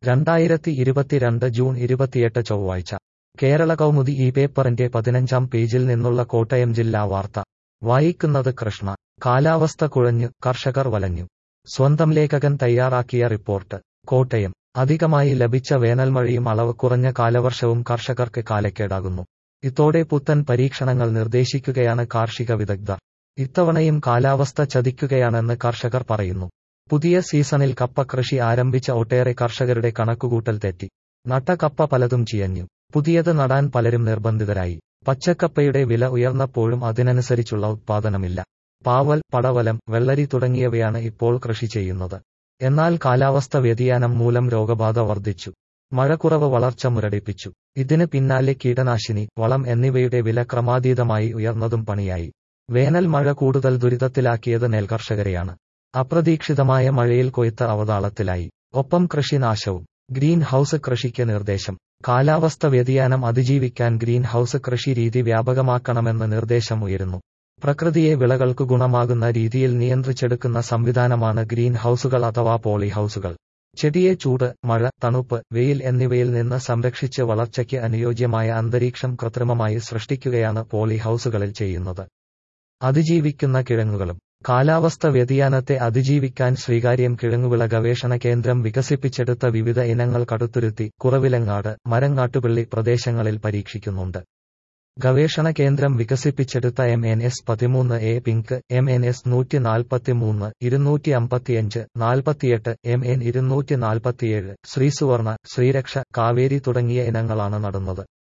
രണ്ടായിരത്തി ഇരുപത്തിരണ്ട് ജൂൺ ഇരുപത്തിയെട്ട് ചൊവ്വാഴ്ച കേരള കൗമുദി ഈ പേപ്പറിന്റെ പതിനഞ്ചാം പേജിൽ നിന്നുള്ള കോട്ടയം ജില്ലാ വാർത്ത വായിക്കുന്നത് കൃഷ്ണ കാലാവസ്ഥ കുഴഞ്ഞു കർഷകർ വലഞ്ഞു സ്വന്തം ലേഖകൻ തയ്യാറാക്കിയ റിപ്പോർട്ട് കോട്ടയം അധികമായി ലഭിച്ച വേനൽമഴയും അളവ് കുറഞ്ഞ കാലവർഷവും കർഷകർക്ക് കാലക്കേടാകുന്നു ഇതോടെ പുത്തൻ പരീക്ഷണങ്ങൾ നിർദ്ദേശിക്കുകയാണ് കാർഷിക വിദഗ്ധർ ഇത്തവണയും കാലാവസ്ഥ ചതിക്കുകയാണെന്ന് കർഷകർ പറയുന്നു പുതിയ സീസണിൽ കപ്പ കൃഷി ആരംഭിച്ച ഒട്ടേറെ കർഷകരുടെ കണക്കുകൂട്ടൽ തെറ്റി നട്ട കപ്പ പലതും ചിയഞ്ഞു പുതിയത് നടാൻ പലരും നിർബന്ധിതരായി പച്ചക്കപ്പയുടെ വില ഉയർന്നപ്പോഴും അതിനനുസരിച്ചുള്ള ഉത്പാദനമില്ല പാവൽ പടവലം വെള്ളരി തുടങ്ങിയവയാണ് ഇപ്പോൾ കൃഷി ചെയ്യുന്നത് എന്നാൽ കാലാവസ്ഥ വ്യതിയാനം മൂലം രോഗബാധ വർദ്ധിച്ചു മഴക്കുറവ് വളർച്ച മുരടിപ്പിച്ചു ഇതിന് പിന്നാലെ കീടനാശിനി വളം എന്നിവയുടെ വില ക്രമാതീതമായി ഉയർന്നതും പണിയായി വേനൽ മഴ കൂടുതൽ ദുരിതത്തിലാക്കിയത് നെൽകർഷകരെയാണ് അപ്രതീക്ഷിതമായ മഴയിൽ കൊയ്ത്ത് അവതാളത്തിലായി ഒപ്പം കൃഷിനാശവും ഗ്രീൻ ഹൌസ് കൃഷിക്ക് നിർദ്ദേശം കാലാവസ്ഥ വ്യതിയാനം അതിജീവിക്കാൻ ഗ്രീൻ ഹൌസ് കൃഷി രീതി വ്യാപകമാക്കണമെന്ന് നിർദ്ദേശം ഉയരുന്നു പ്രകൃതിയെ വിളകൾക്ക് ഗുണമാകുന്ന രീതിയിൽ നിയന്ത്രിച്ചെടുക്കുന്ന സംവിധാനമാണ് ഗ്രീൻ ഹൌസുകൾ അഥവാ പോളി ഹൌസുകൾ ചെടിയെ ചൂട് മഴ തണുപ്പ് വെയിൽ എന്നിവയിൽ നിന്ന് സംരക്ഷിച്ച് വളർച്ചയ്ക്ക് അനുയോജ്യമായ അന്തരീക്ഷം കൃത്രിമമായി സൃഷ്ടിക്കുകയാണ് പോളി ഹൌസുകളിൽ ചെയ്യുന്നത് അതിജീവിക്കുന്ന കിഴങ്ങുകളും കാലാവസ്ഥ വ്യതിയാനത്തെ അതിജീവിക്കാൻ ശ്രീകാര്യം കിഴങ്ങുവിള ഗവേഷണ കേന്ദ്രം വികസിപ്പിച്ചെടുത്ത വിവിധ ഇനങ്ങൾ കടുത്തുരുത്തി കുറവിലങ്ങാട് മരങ്ങാട്ടുപള്ളി പ്രദേശങ്ങളിൽ പരീക്ഷിക്കുന്നുണ്ട് ഗവേഷണ കേന്ദ്രം വികസിപ്പിച്ചെടുത്ത എം എൻ എസ് പതിമൂന്ന് A pink M N S നൂറ്റി നാൽപ്പത്തിമൂന്ന് ഇരുന്നൂറ്റി അമ്പത്തിയഞ്ച് നാൽപ്പത്തിയെട്ട് എം എൻ ഇരുന്നൂറ്റി നാൽപ്പത്തിയേഴ് ശ്രീസുവർണ ശ്രീരക്ഷ കാവേരി തുടങ്ങിയ ഇനങ്ങളാണ് നടുന്നത്